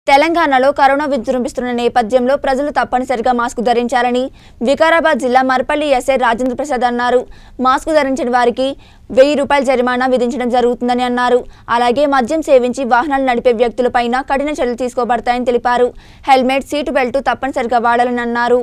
తెలంగాణలో కరోనా విజృంభిస్తున్న నేపథ్యంలో ప్రజలు తప్పనిసరిగా మాస్క్ ధరించాలని వికారాబాద్ జిల్లా మర్పల్లి ఎస్ఐ రాజేంద్ర ప్రసాద్ అన్నారు మాస్క్ ధరించిన వారికి వెయ్యి రూపాయల జరిమానా విధించడం జరుగుతుందని అన్నారు అలాగే మద్యం సేవించి వాహనాలు నడిపే వ్యక్తులపైన కఠిన చర్యలు తీసుకోబడతాయని తెలిపారు హెల్మెట్ సీటు బెల్ట్ తప్పనిసరిగా వాడాలని అన్నారు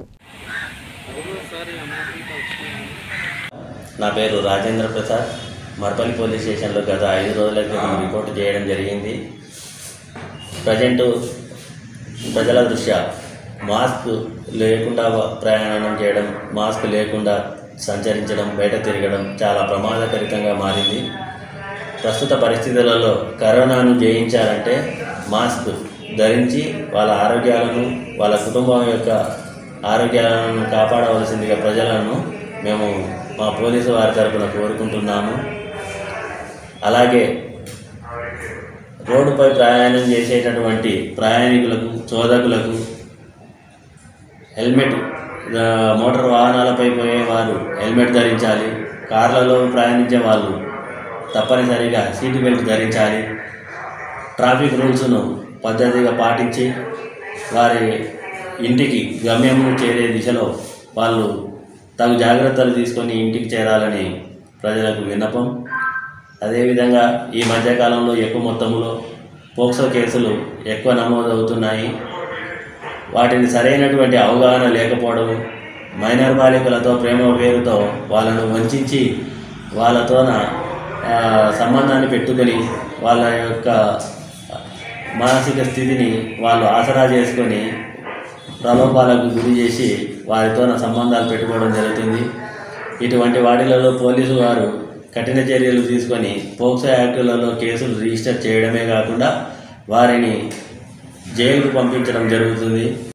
నా పేరు రాజేంద్ర ప్రసాద్ మర్పల్లి పోలీస్ స్టేషన్లో గత ఐదు రోజుల క్రితం రిపోర్ట్ చేయడం జరిగింది ప్రజెంట్ ప్రజల దృష్ట్యా మాస్క్ లేకుండా ప్రయాణం చేయడం మాస్క్ లేకుండా సంచరించడం బయట తిరగడం చాలా ప్రమాదకరితంగా మారింది ప్రస్తుత పరిస్థితులలో కరోనాను జయించాలంటే మాస్క్ ధరించి వాళ్ళ ఆరోగ్యాలను వాళ్ళ కుటుంబం యొక్క ఆరోగ్యాలను కాపాడవలసిందిగా ప్రజలను మేము మా పోలీసు వారి తరపున కోరుకుంటున్నాము అలాగే రోడ్డుపై ప్రయాణం చేసేటటువంటి ప్రయాణికులకు చోదకులకు హెల్మెట్ ఆ, మోటార్ వాహనాలపై పోయే వారు హెల్మెట్ ధరించాలి కార్లలో ప్రయాణించే వాళ్ళు తప్పనిసరిగా సీటు బెల్ట్ ధరించాలి ట్రాఫిక్ రూల్స్ను పద్ధతిగా పాటించి వారి ఇంటికి గమ్యం చేరే దిశలో వాళ్ళు తగు జాగ్రత్తలు తీసుకొని ఇంటికి చేరాలని ప్రజలకు విన్నపం అదేవిధంగా ఈ మధ్యకాలంలో ఎక్కువ మొత్తంలో పోక్సో కేసులు ఎక్కువ నమోదవుతున్నాయి వాటిని సరైనటువంటి అవగాహన లేకపోవడం మైనర్ బాలికలతో ప్రేమ పేరుతో వాళ్ళను వంచి వాళ్ళతోన ఆ, సంబంధాన్ని పెట్టుకొని వాళ్ళ యొక్క మానసిక స్థితిని వాళ్ళు ఆసరా చేసుకొని ప్రలోభాలకు గురి చేసి వారితో సంబంధాలు పెట్టుకోవడం జరుగుతుంది ఇటువంటి వాటిలలో పోలీసు వారు కఠిన చర్యలు తీసుకొని పోక్సో యాక్టులలో కేసులు రిజిస్టర్ చేయడమే కాకుండా వారిని జైలుకు పంపించడం జరుగుతుంది